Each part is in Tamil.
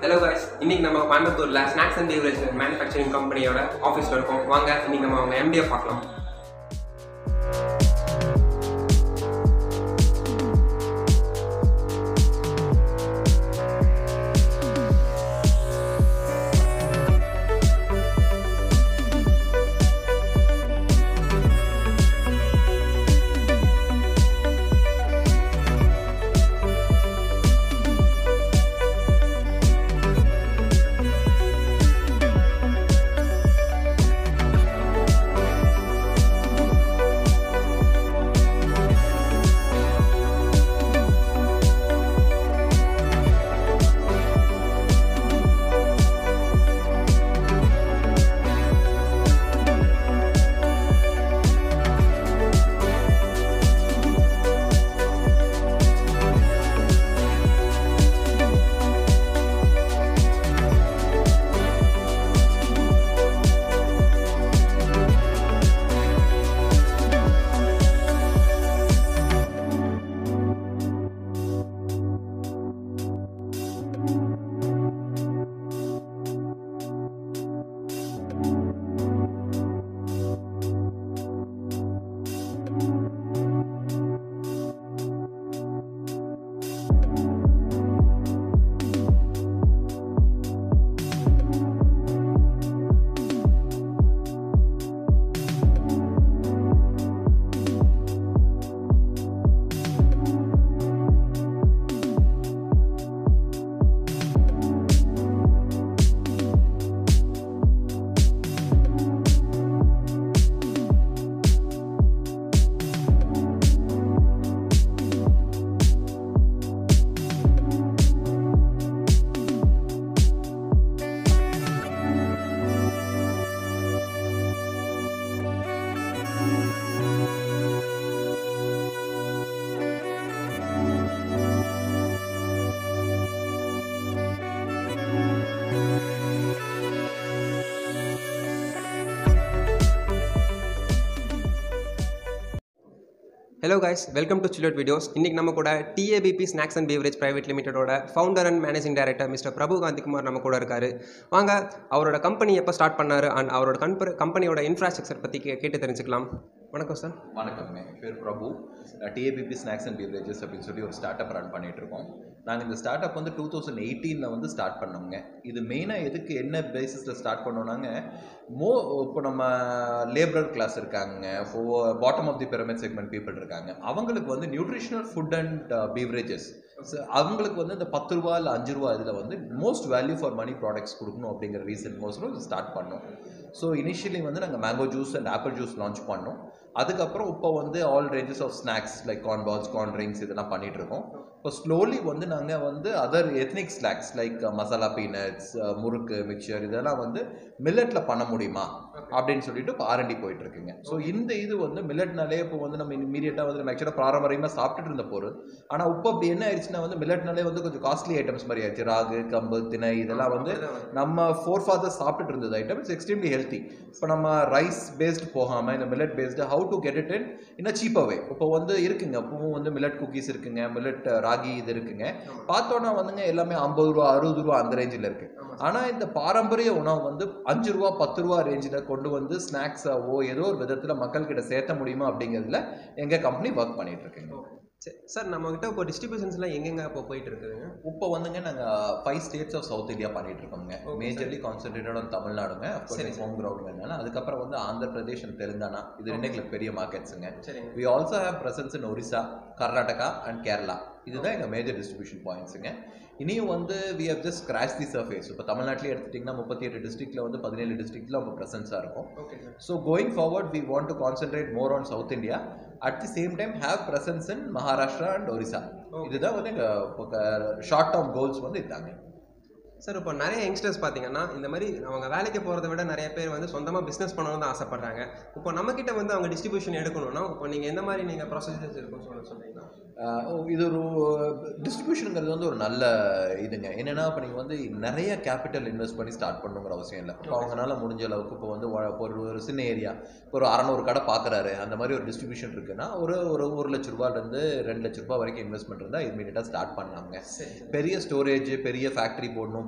ஹலோ guys இன்னைக்கு நம்ம கோயம்புத்தூர்ல ஸ்நாக்ஸ் அண்ட் பீவரேஜ் மேனுஃபேக்சரிங் கம்பெனியோட ஆஃபீஸில் இருக்கோம் வாங்க இன்னைக்கு நம்ம அவங்க எம்டியை பார்க்கலாம் ஹலோ guys வெல்கம் டு சில்லட் வீடியோஸ் இன்னைக்கு நம்ம கூட TAPP snacks and beverage private லிமிடெடோட founder and managing director mister Prabhu Gandhikumar நம்ம கூட இருக்காரு வாங்க அவரோட கம்பெனி எப்போ ஸ்டார்ட் பண்ணாரு அண்ட் அவரோட கம்ப கம்பெனியோட இன்ஃப்ராஸ்ட்ரக்சர் பற்றி கே கேட்டு தெரிஞ்சுக்கலாம் வணக்கம் சார் வணக்கங்க என் பேர் Prabhu TAPP snacks and beverages அப்படின்னு சொல்லி ஒரு ஸ்டார்ட் அப் ரன் பண்ணிட்டு இருக்கோம் நாங்கள் இந்த ஸ்டார்ட் அப் வந்து டூ தௌசண்ட் எயிட்டீனில் வந்து ஸ்டார்ட் பண்ணோங்க இது மெயினாக எதுக்கு என்ன பேசிஸில் ஸ்டார்ட் பண்ணோம்னாங்க மோ இப்போ நம்ம லேபரர் கிளாஸ் இருக்காங்க bottom of the pyramid segment people இருக்காங்க அவங்களுக்கு வந்து நியூட்ரிஷனல் ஃபுட் அண்ட் பீவரேஜஸ் அவங்களுக்கு வந்து இந்த பத்து ரூபா இல்லை அஞ்சு ரூபா இதில் வந்து most value for money products கொடுக்கணும் அப்படிங்கிற ரீசன் மோஸ்ட்டும் இது ஸ்டார்ட் பண்ணோம் ஸோ இனிஷியலி வந்து நாங்கள் mango juice and apple juice launch பண்ணோம் அதுக்கப்புறம் இப்போ வந்து all ranges of snacks like corn balls corn drinks இதெல்லாம் பண்ணிட்டு இருக்கோம் இப்போ ஸ்லோலி வந்து நாங்கள் வந்து other ethnic snacks like masala peanuts murukku mixture இதெல்லாம் வந்து மில்லட்டில் பண்ண முடியுமா அப்படின்னு சொல்லிட்டு இப்போ ஆர்என்டி போயிட்டு இருக்குங்க ஸோ இந்த இது வந்து மில்லட்னாலே இப்போ வந்து நம்ம இமீடியட்டாக வந்து நம்ம ஆக்சுவலாக பாரம்பரியமாக சாப்பிட்டுட்டு இருந்த பொருள் ஆனால் இப்போ அப்படி என்ன ஆயிடுச்சுன்னா வந்து மில்லட்னாலே வந்து கொஞ்சம் காஸ்ட்லி ஐட்டம்ஸ் மாதிரி ஆயிடுச்சு ராகு கம்பு திணை இதெல்லாம் வந்து நம்ம ஃபோர் ஃபாதர்ஸ் சாப்பிட்டுட்டு இருந்தது ஐட்டம் இட்ஸ் எக்ஸ்ட்ரீம்லி ஹெல்த்தி இப்போ நம்ம ரைஸ் பேஸ்ட் போகாமல் இந்த millet based how to get it in இன்னும் சீப்பாக வே இப்போ வந்து இருக்குங்க இப்போவும் வந்து மில்லட் குக்கீஸ் இருக்குங்க மில்லட் ராகி இது இருக்குங்க பார்த்தோன்னா வந்துங்க எல்லாமே ஐம்பது ரூபா அறுபது ரூபா அந்த ரேஞ்சில் இருக்கு ஆனால் இந்த பாரம்பரிய உணவு வந்து அஞ்சு ரூபா பத்து ரூபா ரேஞ்சில் கொண்டு வந்து ஸ்நாக்ஸாவோ ஏதோ ஒரு விதத்தில் மக்கள்கிட்ட சேர்த்த முடியுமா அப்படிங்கிறதுல எங்கள் கம்பெனி ஒர்க் பண்ணிட்டு இருக்குங்க சரி சார் நம்மகிட்ட இப்போ டிஸ்ட்ரிபியூஷன்ஸ்லாம் எங்கெங்க இப்போ போயிட்டு இருக்குதுங்க இப்போ வந்துங்க நாங்கள் five states of south India பண்ணிட்டு இருக்கோங்க Okay, மேஜர்லி கான்சென்ட்ரேட்டட் ஆன் தமிழ்நாடுங்க சரி, ஹோம் கிரவுண்டுங்கனால அதுக்கப்புறம் வந்து ஆந்திர பிரதேஷ் and தெலுங்கானா இது ரெண்டு எங்களுக்கு பெரிய மார்க்கெட்ஸுங்க சரிங்க we also have presence in Orissa Karnataka and Kerala இதுதான் எங்கள் மேஜர் டிஸ்ட்ரிபியூஷன் பாயிண்ட்ஸுங்க இனியும் வந்து we have just crash the surface இப்போ தமிழ்நாட்டிலே எடுத்துட்டிங்கன்னா முப்பத்தி எட்டு டிஸ்ட்ரிக்ட்டில் வந்து பதினேழு டிஸ்ட்ரிக்ட்டில் நம்ம ப்ரெசன்ஸாக இருக்கும் okay sir so going forward we want to concentrate more on south India at the same time have presence in Maharashtra and Orissa Okay. இதுதான் வந்து எங்கள் ஷார்ட் டேர்ம் கோல்ஸ் வந்து இதாங்க சார் இப்போ நிறைய யங்ஸ்டர்ஸ் பார்த்தீங்கன்னா இந்த மாதிரி அவங்க வேலைக்கு போகிறத விட நிறைய பேர் வந்து சொந்தமாக பிஸ்னஸ் பண்ணணும்னு தான் ஆசைப்படுறாங்க இப்போ நம்மக்கிட்ட வந்து அவங்க டிஸ்ட்ரிபியூஷன் எடுக்கணும்னா இப்போ நீங்கள் எந்த மாதிரி நீங்கள் ப்ரொசீஜர்ஸ் இருக்குன்னு சொல்ல சொல்றீங்களா ஆஹ் ஓ, இது ஒரு டிஸ்ட்ரிபியூஷனுங்கிறது வந்து ஒரு நல்ல இதுங்க என்னென்னா இப்போ நீங்கள் வந்து நிறைய கேபிட்டல் இன்வெஸ்ட் பண்ணி ஸ்டார்ட் பண்ணணுங்கிற அவசியம் இல்லை இப்போ அவங்களால முடிஞ்ச அளவுக்கு இப்போ வந்து வ- இப்போ ஒரு ஒரு சின்ன ஏரியா இப்போ ஒரு அறநூறு கடை பார்க்குறாரு அந்த மாதிரி ஒரு டிஸ்ட்ரிபியூஷன் இருக்குன்னா ஒரு ஒரு ஒரு லட்ச ரூபாயிலேருந்து ரெண்டு லட்ச ரூபாய் வரைக்கும் இன்வெஸ்ட்மெண்ட் இருந்தால் இமீடியட்டாக ஸ்டார்ட் பண்ணலாங்க சரி பெரிய ஸ்டோரேஜ் பெரிய ஃபேக்ட்ரி போடணும்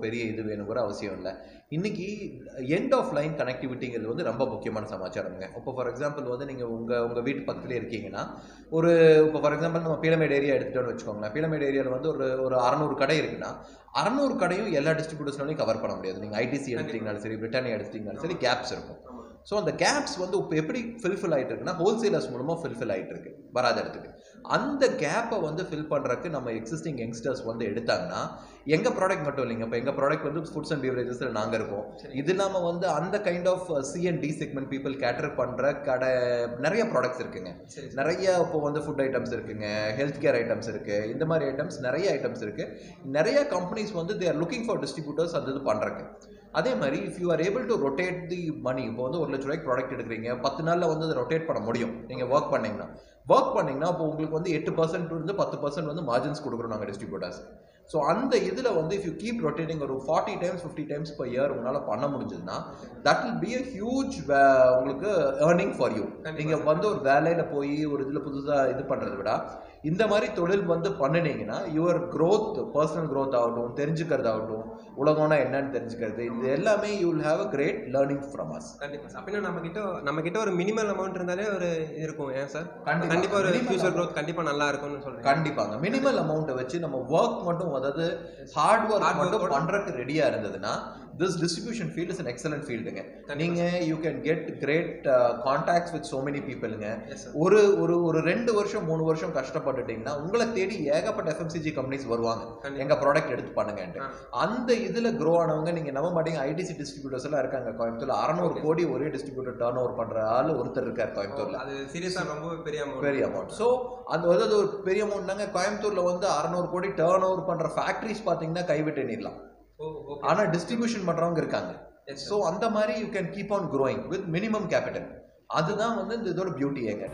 பெரிய இது வேணுங்கிற அவசியம் இல்லை இன்னைக்கு எண்ட் ஆஃப் லைன் கனெக்டிவிட்டிங்கிறது வந்து ரொம்ப முக்கியமான சமாச்சாரம்ங்க இப்போ ஃபார் எக்ஸாம்பிள் வந்து நீங்கள் உங்கள் உங்கள் வீட்டு பக்கத்துலேயே இருக்கீங்கன்னா ஒரு இப்போ ஃபார் எக்ஸாம்பிள் நம்ம பீலமேட் ஏரியா எடுத்துட்டோம்னு வச்சுக்கோங்களேன் பீலமேட் ஏரியாவில் வந்து ஒரு ஒரு அறநூறு கடை இருக்குன்னா அறநூறு கடையும் எல்லா டிஸ்ட்ரிபியூட்டர்ஸ்னாலையும் கவர் பண்ண முடியாது நீங்கள் ஐடிசி எடுத்துட்டீங்கனாலும் சரி பிரிட்டானியா எடுத்துட்டீங்கனாலும் சரி கேப்ஸ் இருக்கும் ஸோ அந்த கேப்ஸ் வந்து இப்போ எப்படி ஃபில்ஃபில் ஆகிட்டு இருக்குன்னா ஹோல்சேலர்ஸ் மூலமாக ஃபில்ஃபில் ஆகிட்டு இருக்கு வராத இடத்துக்கு அந்த கேப்பை வந்து ஃபில் பண்ணுறதுக்கு நம்ம எக்ஸிஸ்டிங் யங்ஸ்டர்ஸ் வந்து எடுத்தாங்கன்னா எங்கள் ப்ராடக்ட் மட்டும் இல்லைங்க இப்போ எங்கள் ப்ராடக்ட் வந்து ஃபுட்ஸ் அண்ட் பிவரேஜஸில் நாங்கள் இருக்கோம் இது இல்லாமல் வந்து அந்த kind of C and D segment people cater பண்ணுற கடை நிறைய ப்ராடக்ட்ஸ் இருக்குங்க சரி நிறைய இப்போ வந்து ஃபுட் ஐட்டம்ஸ் இருக்குங்க ஹெல்த் கேர் ஐட்டம்ஸ் இருக்கு இந்த மாதிரி ஐட்டம்ஸ் நிறைய ஐட்டம்ஸ் இருக்கு நிறைய கம்பெனிஸ் வந்து they are looking for distributors அது இது பண்ணுறாங்க அதே மாதிரி if you are able to rotate the money இப்போ வந்து ஒரு லட்ச ரூபாய்க்கு ப்ராடக்ட் எடுக்கிறீங்க பத்து நாளில் வந்து அதை ரொட்டேட் பண்ண முடியும் நீங்கள் ஒர்க் பண்ணீங்கன்னா ஒர்க் பண்ணீங்கன்னா அப்போ உங்களுக்கு வந்து எட்டு பர்சன்ட் வந்து பத்து பர்சன்ட் வந்து மார்ஜின்ஸ் கொடுக்குறோம் நாங்கள் டிஸ்ட்ரிபியூட்டர்ஸ் ஸோ அந்த இதில் வந்து இஃப் யூ கீப் ரொட்டேட்டிங் ஒரு forty times fifty times per year உங்களால் பண்ண முடிஞ்சதுன்னா that will be a huge உங்களுக்கு ஏர்னிங் ஃபார் யூ நீங்கள் வந்து ஒரு வேலையில் போய் ஒரு இதில் புதுசாக இது பண்ணுறதை விட இந்த மாதிரி தொழில் வந்து பண்ணினீங்கன்னா யுவர் growth பர்சனல் growth ஆகட்டும் தெரிஞ்சுக்கிறதாகட்டும் உலகம்னா என்னன்னு தெரிஞ்சுக்கிறது இது எல்லாமே you will have a great learning from us கண்டிப்பா சார் அப்படின்னா நம்ம கிட்ட நம்ம கிட்ட ஒரு மினிமல் அமௌண்ட் இருந்தாலே ஒரு இது இருக்கும் ஏன் சார் கண்டிப்பா. கண்டிப்பா ஒரு Minimal ஃபியூச்சர் amount. growth கண்டிப்பா நல்லா இருக்கும்னு சொல்றேன் கண்டிப்பாங்க மினிமல் அமௌண்ட்டை வச்சு நம்ம ஒர்க் மட்டும் அதாவது ஹார்ட் ஒர்க் Hard work மட்டும் ஓட- பண்றதுக்கு ரெடியா இருந்ததுன்னா this distribution field is an excellent ஃபீல்டுங்க நீங்க you can get great contacts with so many பீப்புளுங்க Yes, sir. ஒரு ஒரு ஒரு ரெண்டு வருஷம் மூணு வருஷம் கஷ்டப்பட்டுட்டீங்கன்னா உங்களை தேடி ஏகப்பட்ட எஃப்எம்சிஜி கம்பெனிஸ் வருவாங்க கண்டிப்பா. எங்க ப்ராடக்ட் எடுத்து பண்ணுங்கன்ட்டு ஆ. அந்த இதுல க்ரோ ஆனவங்க நீங்க நம்ப மாட்டீங்க ஐடிசி டிஸ்ட்ரிபியூட்டர்ஸ் எல்லாம் இருக்காங்க கோயம்புத்தூர்ல அறநூறு கோடி ஒரே டிஸ்ட்ரிபியூட்டர் டர்ன் ஓவர் பண்ற ஆள் ஒருத்தர் இருக்கார் கோயம்புத்தூர்ல அது சீரியஸா ரொம்ப பெரிய அமௌண்ட் பெரிய அமௌண்ட் ஸோ அந்த அதாவது ஒரு பெரிய அமௌண்ட்னாங்க கோயம்புத்தூர்ல வந்து அறநூறு கோடி டேர்ன் ஓவர் பண்ற ஃபேக்ட்ரிஸ் பாத்தீங்கன்னா கைவிட்டு நிடலாம் ஓ ஓகே ஆனா டிஸ்ட்ரிபியூஷன் பண்றவங்க இருக்காங்க Yes, sir. ஸோ அந்த மாதிரி you can keep on growing with minimum capital அதுதான் வந்து இந்த இதோட பியூட்டி ஏங்க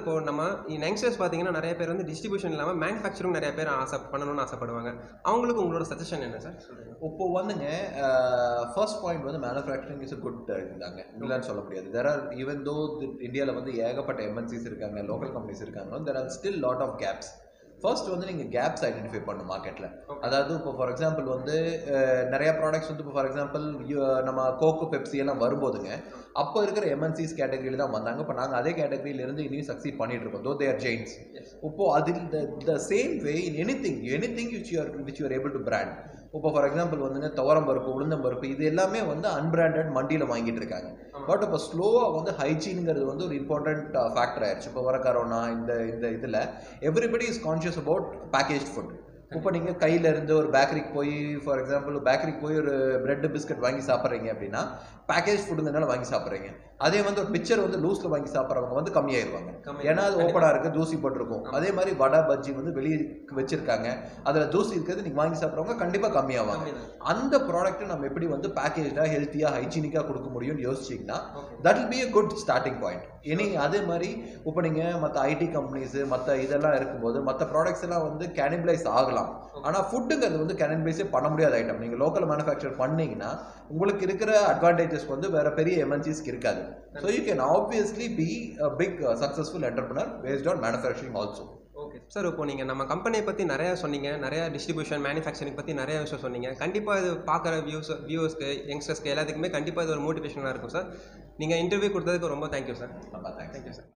இப்போ நம்ம யங்ஸ்டர்ஸ் பார்த்தீங்கன்னா நிறைய பேர் வந்து டிஸ்ட்ரிபியூஷன் இல்லாமல் மேனுஃபேக்சரிங் நிறைய பேர் ஆசை பண்ணணும்னு ஆசைப்படுவாங்க அவங்களுக்கு உங்களோட சஜஷன் என்ன சார் இப்போ வந்துங்க ஃபர்ஸ்ட் பாயிண்ட் வந்து மேனுஃபேக்சரிங் இஸ் குட் இருந்தாங்க இல்லைன்னு சொல்ல முடியாது தெர் ஆர் ஈவன் தோ இந்தியாவில் வந்து ஏகப்பட்ட எம்என்சிஸ் இருக்காங்க லோக்கல் கம்பெனிஸ் இருக்காங்க there are still lot of gaps first வந்து நீங்கள் கேப்ஸ் ஐடென்டிஃபை பண்ணணும் மார்க்கெட்டில் அதாவது இப்போ ஃபார் எக்ஸாம்பிள் வந்து அஹ், நிறைய ப்ராடக்ட்ஸ் வந்து இப்போ ஃபார் எக்ஸாம்பிள் நம்ம கோக்கு பெப்சி எல்லாம் வரும்போதுங்க அப்போ இருக்கிற எம்என்சிஸ் கேட்டகரியில் தான் வந்தாங்க இப்போ நாங்கள் அதே கேட்டகரியில இருந்து இனியும் சக்சீட் பண்ணிட்டு இருக்கோம் தோ தேர் ஜெயின்ஸ் இப்போ அதில் the same way in anything anything which you are which you are able to brand இப்போ ஃபார் எக்ஸாம்பிள் வந்துங்க துவரம் பருப்பு உளுந்தம் பருப்பு இது எல்லாமே வந்து அன்பிராண்டட் மண்டியில் வாங்கிட்டு இருக்காங்க பட் இப்போ ஸ்லோவாக வந்து ஹைஜீனுங்கிறது வந்து ஒரு இம்பார்ட்டன்ட் ஃபேக்டர் ஆயிடுச்சு இப்போ வர கரோனா இந்த இந்த இதில் everybody is conscious about package food இப்போ நீங்கள் கையில இருந்து ஒரு பேக்கரிக்கு போய் ஃபார் எக்ஸாம்பிள் பேக்கரிக்கு போய் ஒரு பிரெட் பிஸ்கட் வாங்கி சாப்பிட்றீங்க அப்படின்னா பேக்கேஜ் ஃபுட்டுங்கிறனால வாங்கி சாப்பிட்றீங்க அதே வந்து ஒரு பிக்சர் வந்து லூஸில் வாங்கி சாப்பிட்றவங்க வந்து கம்மியாயிருவாங்க ஏன்னா அது ஓப்பனாக இருக்குது தூசி போட்டிருக்கும் அதே மாதிரி வடை பஜ்ஜி வந்து வெளியே வச்சிருக்காங்க அதில் தூசி இருக்கிறது நீங்கள் வாங்கி சாப்பிட்றவங்க கண்டிப்பாக கம்மியாவாங்க அந்த ப்ராடக்ட்டை நம்ம எப்படி வந்து பேக்கேஜாக ஹெல்த்தியாக ஹைஜீனிக்காக கொடுக்க முடியும்னு யோசிச்சிங்கன்னா that will be a good starting point இனி அதே மாதிரி இப்போ நீங்கள் மற்ற ஐடி கம்பெனிஸு மற்ற இதெல்லாம் இருக்கும்போது மற்ற ப்ராடக்ட்ஸ் எல்லாம் வந்து கேனிபிளைஸ் ஆகலாம் ஆனால் ஃபுட்டுங்கிறது வந்து கேனிபிளைஸே பண்ண முடியாத ஐட்டம் நீங்கள் லோக்கல் மேனுஃபேக்சர் பண்ணீங்கன்னா உங்களுக்கு இருக்கிற அட்வான்டேஜஸ் வந்து வேற பெரிய எம்என்சிஸ்க்கு இருக்காது so you can obviously be a big successful entrepreneur based on manufacturing also okay sir இப்போ நீங்கள் நம்ம கம்பெனியை பற்றி நிறையா சொன்னீங்க நிறையா டிஸ்ட்ரிபியூஷன் மேனுஃபேக்சரிங் பற்றி நிறைய விஷயம் சொன்னீங்க கண்டிப்பாக இது பார்க்குற வியூஸ் வியூவர்ஸ்க்கு யங்ஸ்டர்ஸ்க்கு எல்லாத்துக்குமே கண்டிப்பாக இது ஒரு மோட்டிவேஷனாக இருக்கும் சார் நீங்கள் இன்டர்வியூ கொடுத்ததுக்கு ரொம்ப தேங்க்யூ சார் ரொம்ப தேங்க்ஸ் தேங்க்யூ சார்